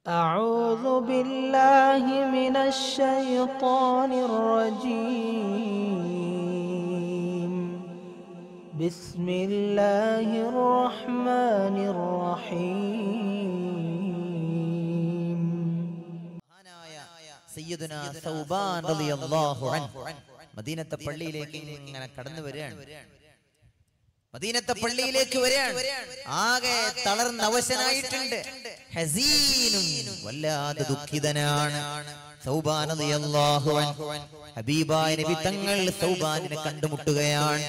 أعوذ بالله من الشيطان الرجيم بسم الله الرحمن الرحيم മഹാനായ സയ്യിദുന സൗബാൻ റളിയല്ലാഹു അൻഹു മദീനത്തെ പള്ളിയിലേക്ക് ഇങ്ങനെ കടന്നു വരികയാണ് മദീനത്തെ പള്ളിയിലേക്ക് വരികയാണ് ആകെ തളർന്ന് അവശനായിട്ടുണ്ട് ഹസീനും വല്ലാതെ ദുഃഖിതനാണ് സൗബാൻ റളിയല്ലാഹു അൻഹു ഹബീബായ നബി തങ്ങൾ സൗബാനിനെ കണ്ടുമുട്ടുകയാണ്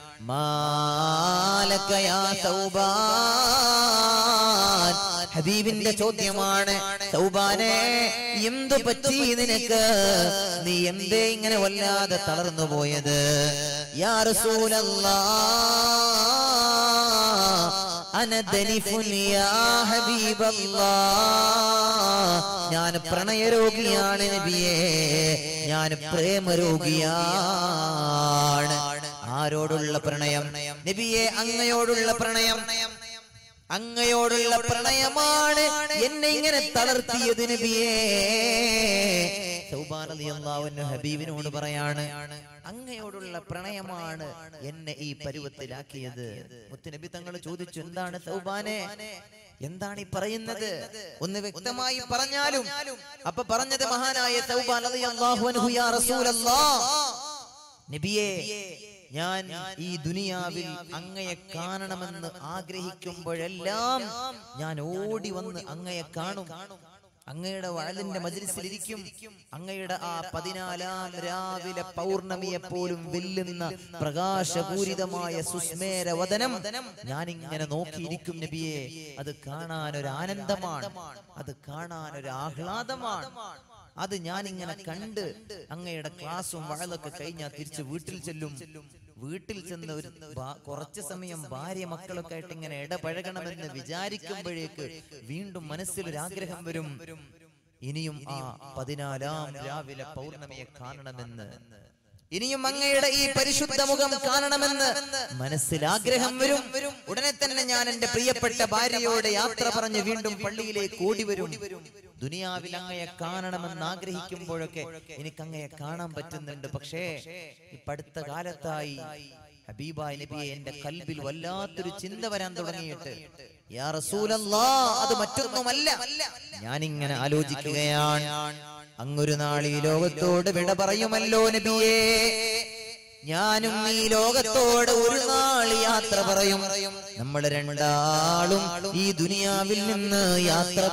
മാലക യാ സൗബാൻ ഹബീബിന്റെ ചോദ്യമാണ് സൗബാനെ എന്തു പറ്റി നിനക്ക് നീ എന്തേ ഇങ്ങനെ വല്ലാതെ തളർന്നു പോയത് യാ റസൂലല്ലാ അന ദനിഫുൻ യാ ഹബീബല്ലാ ഞാൻ പ്രണയരോഗിയാണ് നബിയേ ഞാൻ പ്രേമരോഗിയാണ് ആരോടുള്ള പ്രണയം നബിയെ അങ്ങയോടുള്ള പ്രണയം അങ്ങയോടുള്ള പ്രണയമാണ് എന്നെ ഇങ്ങനെ തളർത്തിയത് നബിയേ സൗബാൻ റളിയല്ലാഹു അൻഹു ഹബീബിനോട് പറയാണ് അങ്ങയോടുള്ള പ്രണയമാണ് എന്നെ ഈ പരുവത്തിലാക്കിയത് മുത്തുനബി തങ്ങൾ ചോദിച്ചു എന്താണ് സൗബാനെ എന്താണ് ഈ പറയുന്നത് ഒന്ന് വ്യക്തമായി പറഞ്ഞാലും അപ്പൊ പറഞ്ഞത് മഹാനായ സൗബാൻ റളിയല്ലാഹു അൻഹു യാ റസൂലല്ലാഹ് നബിയേ ഞാൻ ഈ ദുനിയാവിൽ അങ്ങയെ കാണണമെന്ന് ആഗ്രഹിക്കുമ്പോഴെല്ലാം ഞാൻ ഓടി വന്ന് അങ്ങയെ കാണും അങ്ങയുടെ വഴലിന്റെ മജിലിസിലിരിക്കും അങ്ങയുടെ ആ പതിനാലാം രാവിലെ പൗർണമിയെ പോലും വെല്ലുന്ന പ്രകാശപൂരിതമായ സുസ്മേര വദനം ഞാൻ ഇങ്ങനെ നോക്കിയിരിക്കും നബിയെ അത് കാണാൻ ഒരു ആനന്ദമാണ് അത് കാണാൻ ഒരു ആഹ്ലാദമാണ് അത് ഞാൻ ഇങ്ങനെ കണ്ട് അങ്ങയുടെ ക്ലാസ്സും വഴലൊക്കെ കഴിഞ്ഞാൽ തിരിച്ച് വീട്ടിൽ ചെല്ലും വീട്ടിൽ ചെന്ന് ഒരു ബാ- കുറച്ച് സമയം ഭാര്യ മക്കളൊക്കെ ആയിട്ട് ഇങ്ങനെ ഇടപഴകണമെന്ന് വിചാരിക്കുമ്പോഴേക്ക് വീണ്ടും മനസ്സിലൊരു ആഗ്രഹം വരും ഇനിയും ആ പതിനാലാം രാവിലെ പൗർണമിയെ കാണണമെന്ന് ഇനിയും അങ്ങയുടെ ഈ പരിശുദ്ധ മുഖം കാണണമെന്ന് മനസ്സിൽ ആഗ്രഹം വരും ഉടനെ തന്നെ ഞാൻ എന്റെ പ്രിയപ്പെട്ട ഭാര്യയോട് യാത്ര പറഞ്ഞ് വീണ്ടും പള്ളിയിലേക്ക് ഓടി വരും ദുനിയാവിൽ അങ്ങയെ കാണണമെന്ന് ആഗ്രഹിക്കുമ്പോഴൊക്കെ എനിക്ക് അങ്ങയെ കാണാൻ പറ്റുന്നുണ്ട് പക്ഷേ ഇപ്പൊ അടുത്ത കാലത്തായി ഹബീബായ് നബിയെ എന്റെ കൽബിൽ വല്ലാത്തൊരു ചിന്ത വരാൻ തുടങ്ങിയിട്ട് യാ റസൂലല്ലാ അത് മറ്റൊന്നുമല്ല ഞാനിങ്ങനെ ആലോചിക്കുകയാണ് അങ്ങൊരു നാൾ ഈ ലോകത്തോട് വിട പറയുമല്ലോ നബിയേ ഞാനും ഈ ലോകത്തോട് ഒരു നാൾ യാത്ര പറയും നമ്മൾ രണ്ടാളും ഈ ദുനിയാവിൽ നിന്ന് യാത്ര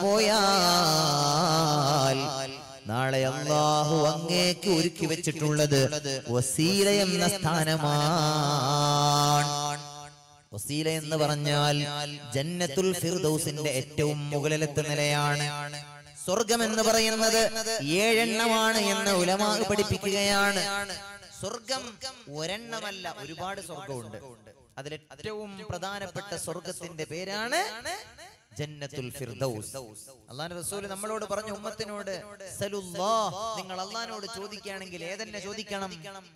പോയാൽ നാളെ അള്ളാഹു അങ്ങേക്ക് ഒരുക്കി വെച്ചിട്ടുള്ളത് വസീല എന്ന സ്ഥാനമാണ് വസീല എന്ന് പറഞ്ഞാൽ ജന്നത്തുൽ ഫിർദൗസിന്റെ ഏറ്റവും മുകളിലത്തെ നിലയാണ് സ്വർഗം എന്ന് പറയുന്നത് ഏഴെണ്ണമാണ് എന്ന് ഉലമാ പഠിപ്പിക്കുകയാണ് സ്വർഗം ഒരെണ്ണമല്ല ഒരുപാട് സ്വർഗമുണ്ട് അതിൽ ഏറ്റവും പ്രധാനപ്പെട്ട സ്വർഗത്തിന്റെ പേരാണ് ജന്നത്തുൽ ഫിർദൗസ് അള്ളാഹു റസൂൽ നമ്മളോട് പറഞ്ഞു ഉമ്മത്തിനോട് സലുല്ലാഹ് നിങ്ങൾ അള്ളാഹിനോട് ചോദിക്കുകയാണെങ്കിൽ ഏതെന്നെ ചോദിക്കണം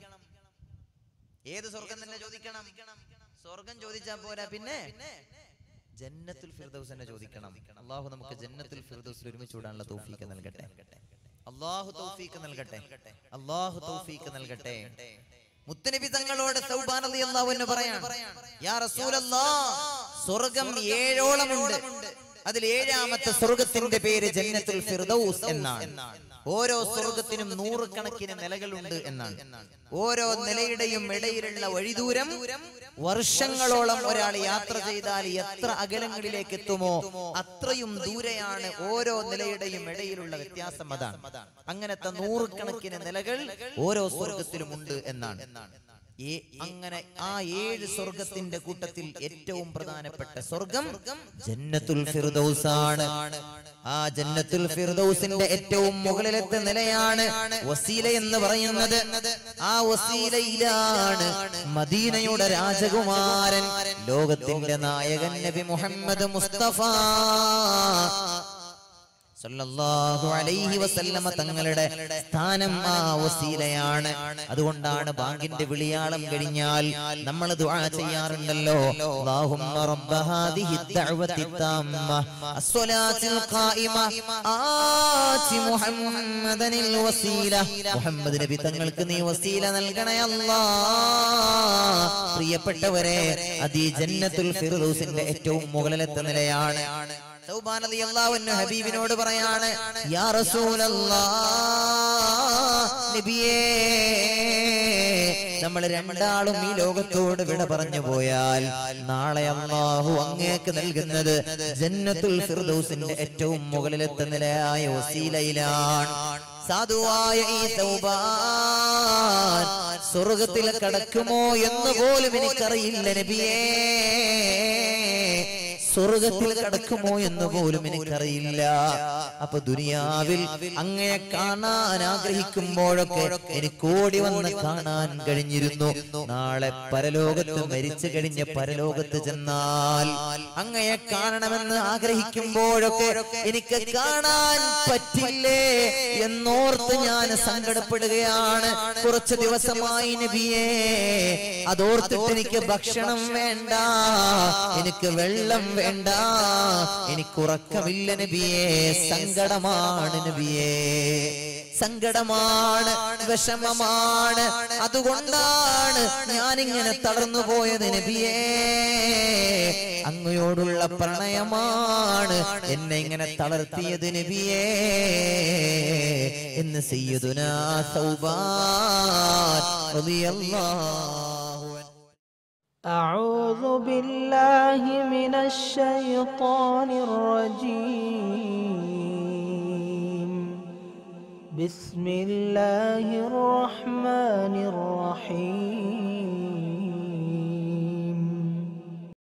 ഏത് സ്വർഗം തന്നെ ചോദിക്കണം സ്വർഗം ചോദിച്ചാൽ പോരാ പിന്നെ ജന്നത്തുൽ ഫിർദൗസ് തന്നെ ചോദിക്കണം അള്ളാഹു നമുക്ക് ജന്നത്തുൽ ഫിർദൗസിൽ ഒരുമിച്ച് വിടാനുള്ള തൗഫീക്ക് നൽകട്ടെ അള്ളാഹു തൗഫീക്ക് നൽകട്ടെ അള്ളാഹു തൗഫീക്ക് നൽകട്ടെ മുത്തനബി തങ്ങളോട് സൗബാൻ റളിയല്ലാഹു അൻഹു പറയാൻ യാ റസൂലല്ലാഹ് സ്വർഗം ഏഴോളമുണ്ട് അതിൽ ഏഴാമത്തെ സ്വർഗത്തിന്റെ പേര് ജന്നത്തുൽ ഫിർദൗസ് എന്നാണ് ഓരോ സ്വർഗത്തിനും നൂറുകണക്കിന് നിലകളുണ്ട് എന്നാണ് ഓരോ നിലയുടെയും ഇടയിലുള്ള വഴിദൂരം വർഷങ്ങളോളം ഒരാൾ യാത്ര ചെയ്താൽ എത്ര അകലങ്ങളിലേക്ക് എത്തുമോ അത്രയും ദൂരെയാണ് ഓരോ നിലയുടെയും ഇടയിലുള്ള വ്യത്യാസം അതാണ് അങ്ങനത്തെ നൂറുകണക്കിന് നിലകൾ ഓരോ സ്വർഗത്തിലും ഉണ്ട് എന്നാണ് ഈ അങ്ങനെ ആ ഏഴ് സ്വർഗത്തിന്റെ കൂട്ടത്തിൽ ഏറ്റവും പ്രധാനപ്പെട്ട സ്വർഗം ജന്നത്തുൽ ഫിർദൗസ് ആണ് ആ ജന്നത്തുൽ ഫിർദൗസിന്റെ ഏറ്റവും മുകളിലത്തെ നിലയാണ് വസീല എന്ന് പറയുന്നത് ആ വസീലയിലാണ് മദീനയുടെ രാജകുമാരൻ ലോകത്തിന്റെ നായകൻ നബി മുഹമ്മദ് മുസ്തഫ സല്ലല്ലാഹു അലൈഹി വസല്ലമ തങ്ങളുടെ സ്ഥാനം ആ വസീലയാണ് അതുകൊണ്ടാണ് ബാങ്കിന്റെ വിളിയാളം കഴിഞ്ഞാൽ നമ്മൾ ദുആ ചെയ്യാറുണ്ടല്ലോ അല്ലാഹുമ്മ റബ്ബ ഹാദിഹി ദഅവതി താമ്മ അസ്സലാത്തിൽ ഖായിമ ആതി മുഹമ്മദനിൽ വസീല മുഹമ്മദ് നബി തങ്ങൾക്ക് നീ വസീല നൽകണേ അല്ലാ പ്രിയപ്പെട്ടവരെ അത് ഈ ജന്നത്തുൽ ഫിർദൗസിന്റെ ഏറ്റവും മുകളിലത്തെ നിലയാണ് സൗബാൻ റളിയല്ലാഹു അൻഹു ഹബീബിനോട് പറയാണ് യാ റസൂലല്ലാഹ് നബിയേ നമ്മൾ രണ്ടാളും ഈ ലോകത്തോട് വിട പറഞ്ഞു പോയാൽ നാളെ അള്ളാഹു അങ്ങേക്ക് നൽകുന്നത് ജന്നത്തുൽ ഫിർദൗസിന്റെ ഏറ്റവും മുകളിലത്തെ നിലയായ വസീലയിലാണ് സാധുവായ ഈ സൗബാൻ സ്വർഗത്തിൽ കടക്കുമോ എന്ന് പോലും എനിക്കറിയില്ല നബിയേ സ്വർഗത്തിൽ കടക്കുമോ എന്ന് പോലും എനിക്കറിയില്ല അപ്പൊ ദുനിയാവിൽ അങ്ങനെ കാണാൻ ആഗ്രഹിക്കുമ്പോഴൊക്കെ എനിക്ക് ഓടി വന്ന് കാണാൻ കഴിഞ്ഞിരുന്നു നാളെ പരലോകത്ത് മരിച്ചു കഴിഞ്ഞ പരലോകത്ത് ചെന്നാൽ അങ്ങയെ കാണണമെന്ന് ആഗ്രഹിക്കുമ്പോഴൊക്കെ എനിക്ക് കാണാൻ പറ്റില്ലേ എന്നോർത്ത് ഞാൻ സങ്കടപ്പെടുകയാണ് കുറച്ച് ദിവസമായി നബിയേ അതോർത്തിട്ട് എനിക്ക് ഭക്ഷണം വേണ്ട എനിക്ക് വെള്ളം വേണ്ട എനിക്ക് ഉറക്കമില്ല നബിയേ സങ്കടമാണ് നബിയേ സങ്കടമാണ് വിഷമമാണ് അതുകൊണ്ടാണ് ഞാനിങ്ങനെ തളർന്നു പോയത് നബിയേ അങ്ങയോടുള്ള പ്രണയമാണ് എന്നെ ഇങ്ങനെ തളർത്തിയത് നബിയേ എന്ന് സയ്യിദുനാ സൗബാൻ റളിയല്ലാഹു അൻഹു أعوذ بالله من الشيطان الرجيم بسم الله الرحمن الرحيم